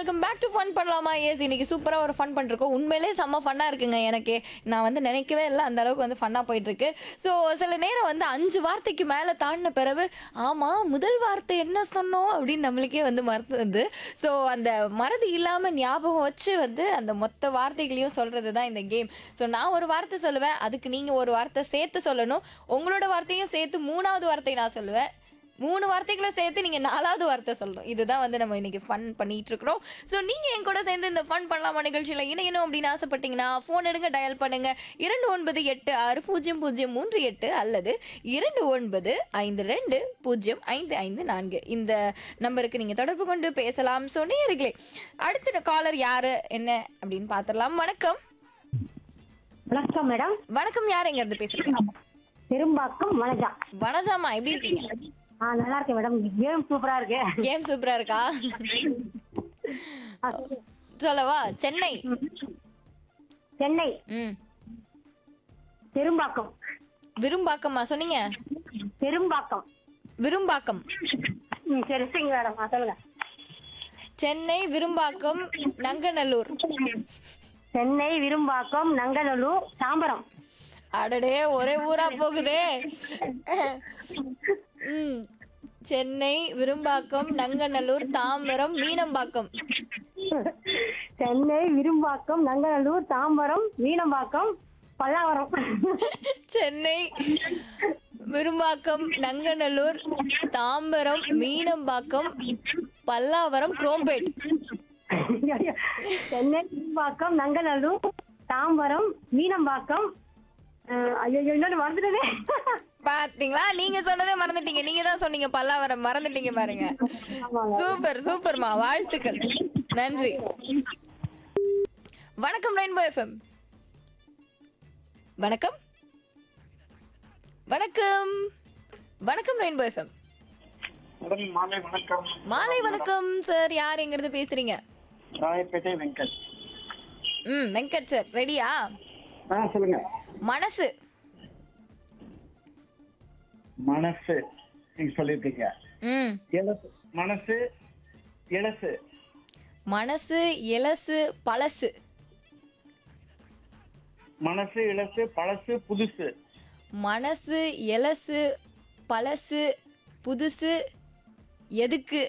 Welcome back to fun பண்ணலாமா yes இன்னைக்கு சூப்பராக ஒரு ஃபன் பண்ணிருக்கோம் உண்மையிலே செம்ம ஃபன்னாக இருக்குங்க எனக்கு நான் வந்து நினைக்கவே இல்லை அந்த அளவுக்கு வந்து ஃபன்னாக போயிட்டு இருக்கு ஸோ சில நேரம் வந்து அஞ்சு வார்த்தைக்கு மேலே தாண்டின பிறகு ஆமாம் முதல் வார்த்தை என்ன சொன்னோம் அப்படின்னு நம்மளுக்கே வந்து மறந்து ஸோ அந்த மறதி இல்லாமல் ஞாபகம் வச்சு வந்து அந்த மொத்த வார்த்தைகளையும் சொல்கிறது தான் இந்த கேம் ஸோ நான் ஒரு வார்த்தை சொல்லுவேன் அதுக்கு நீங்கள் ஒரு வார்த்தை சேர்த்து சொல்லணும் உங்களோட வார்த்தையும் சேர்த்து மூணாவது வார்த்தை நான் சொல்லுவேன் மூணு வார்த்தைகளை சேர்த்து நீங்க நாலாவது வார்த்தை சொல்லணும் இதுதான் வந்து நம்ம இன்னைக்கு ஃபன் பண்ணிட்டு இருக்கிறோம் ஸோ நீங்க என் கூட சேர்ந்து இந்த ஃபன் பண்ணலாமா நிகழ்ச்சியில இணையணும் அப்படின்னு ஆசைப்பட்டீங்கன்னா ஃபோன் எடுங்க டயல் பண்ணுங்க இரண்டு ஒன்பது எட்டு ஆறு பூஜ்ஜியம் பூஜ்ஜியம் மூன்று எட்டு அல்லது இரண்டு ஒன்பது ஐந்து ரெண்டு பூஜ்ஜியம் ஐந்து ஐந்து நான்கு இந்த நம்பருக்கு நீங்க தொடர்பு கொண்டு பேசலாம் ஸோ நேயர்களே அடுத்த காலர் யாரு என்ன அப்படின்னு பார்த்துடலாம் வணக்கம் வணக்கம் மேடம் வணக்கம் யார் எங்க இருந்து பேசுறீங்க பெரும்பாக்கம் வனஜா வனஜாமா எப்படி இருக்கீங்க ஆ நல்லா இருக்கேன் மேடம் கேம் சூப்பரா இருக்கு கேம் சூப்பரா இருக்கா ஆ, சொல்லு. சொல்லவா சென்னை சென்னை ம் பெரும்பாக்கம் விரும்பாக்கமா சொன்னீங்க பெரும்பாக்கம் விரும்பாக்கம் ம் சரி சரிங்க மேடம் ஆ, சொல்லுங்க சென்னை விரும்பாக்கம் நங்கநல்லூர் சென்னை விரும்பாக்கம் நங்கநல்லூர் தாம்பரம் அடடே ஒரே ஊரா போகுதே ம் சென்னை விரும்பாக்கம் நங்கநல்லூர் தாம்பரம் மீனம்பாக்கம் சென்னை விரும்பாக்கம் நங்கநல்லூர் தாம்பரம் மீனம்பாக்கம் பல்லாவரம் சென்னை விரும்பாக்கம் நங்கநல்லூர் தாம்பரம் மீனம்பாக்கம் பல்லாவரம் குரோம்பேட் சென்னை விரும்பாக்கம் நங்கநல்லூர் தாம்பரம் மீனம்பாக்கம் அஹ், ஐயோ இன்னொன்று மறந்துட்டதே பாத்தீங்களா நீங்க சொன்னதே மறந்துட்டீங்க நீங்க தான் சொன்னீங்க பல்லாவரம் மறந்துட்டீங்க பாருங்க ஆமாங்க. சூப்பர் சூப்பர்மா வாழ்த்துக்கள் நன்றி வணக்கம் ரெயின்போ எஃப்எம் வணக்கம் வணக்கம் வணக்கம் ரெயின்போ எஃப்எம் மேடம் மாலை வணக்கம் மாலை வணக்கம் சார் யார் எங்க இருந்து பேசுறீங்க ராயப்பேட்டை வெங்கட் ம் வெங்கட் சார் ரெடியா ஆ சொல்லுங்க மனசு மனசு நீங்க சொல்லிருக்கீங்க ம் இலசு மனசு இலசு மனசு எலசு பழசு மனசு இலசு பழசு புதுசு மனசு எலசு பழசு புதுசு எதுக்கு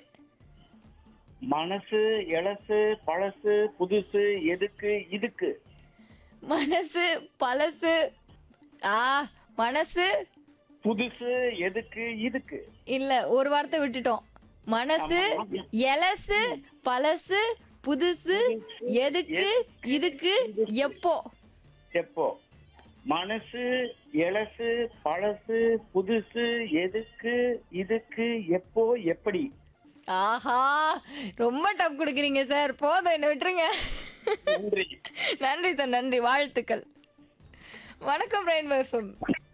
மனசு இலசு பழசு புதுசு எதுக்கு இதுக்கு மனசு பழசு ஆ மனசு புதுசு எதுக்கு இதுக்கு இல்ல ஒரு வார்த்தை விட்டுட்டோம் மனசு எலசு பழசு புதுசு எதுக்கு இதுக்கு எப்போ எப்போ மனசு இலசு பழசு புதுசு எதுக்கு இதுக்கு எப்போ எப்படி ஆஹா ரொம்ப டப் கொடுக்குறீங்க சார் போதும் என்ன விட்டுருங்க நன்றி நன்றி சார் நன்றி வாழ்த்துக்கள் வணக்கம் ரெயின்போ எஃப்எம்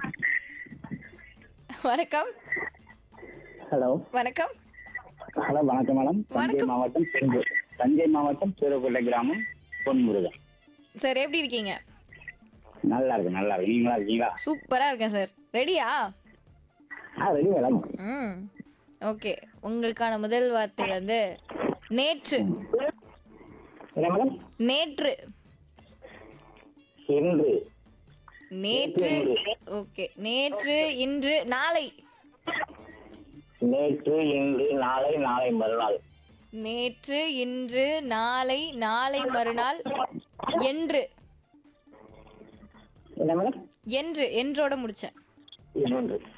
வணக்கம் ஹலோ வணக்கம் ஹலோ வணக்கம் மேடம் தஞ்சை வணக்கம். மாவட்டம் செஞ்சூர் தஞ்சை மாவட்டம் சூரக்கோட்டை கிராமம் பொன்முருகன் சார் எப்படி இருக்கீங்க நல்லா இருக்கு நல்லா இருக்கு நீங்களா இருக்கீங்களா சூப்பரா இருக்கேன் சார் ரெடியா ஆ ரெடி மேடம் ம் ஓகே உங்களுக்கான முதல் வார்த்தை வந்து நேற்று என்ன மேடம் நேற்று இன்று நேற்று ஓகே நேற்று இன்று நாளை நேற்று இன்று நாளை நாளை மறுநாள் நேற்று இன்று நாளை நாளை மறுநாள் என்று என்ன மேடம் என்று என்றோட முடிச்சேன் இன்று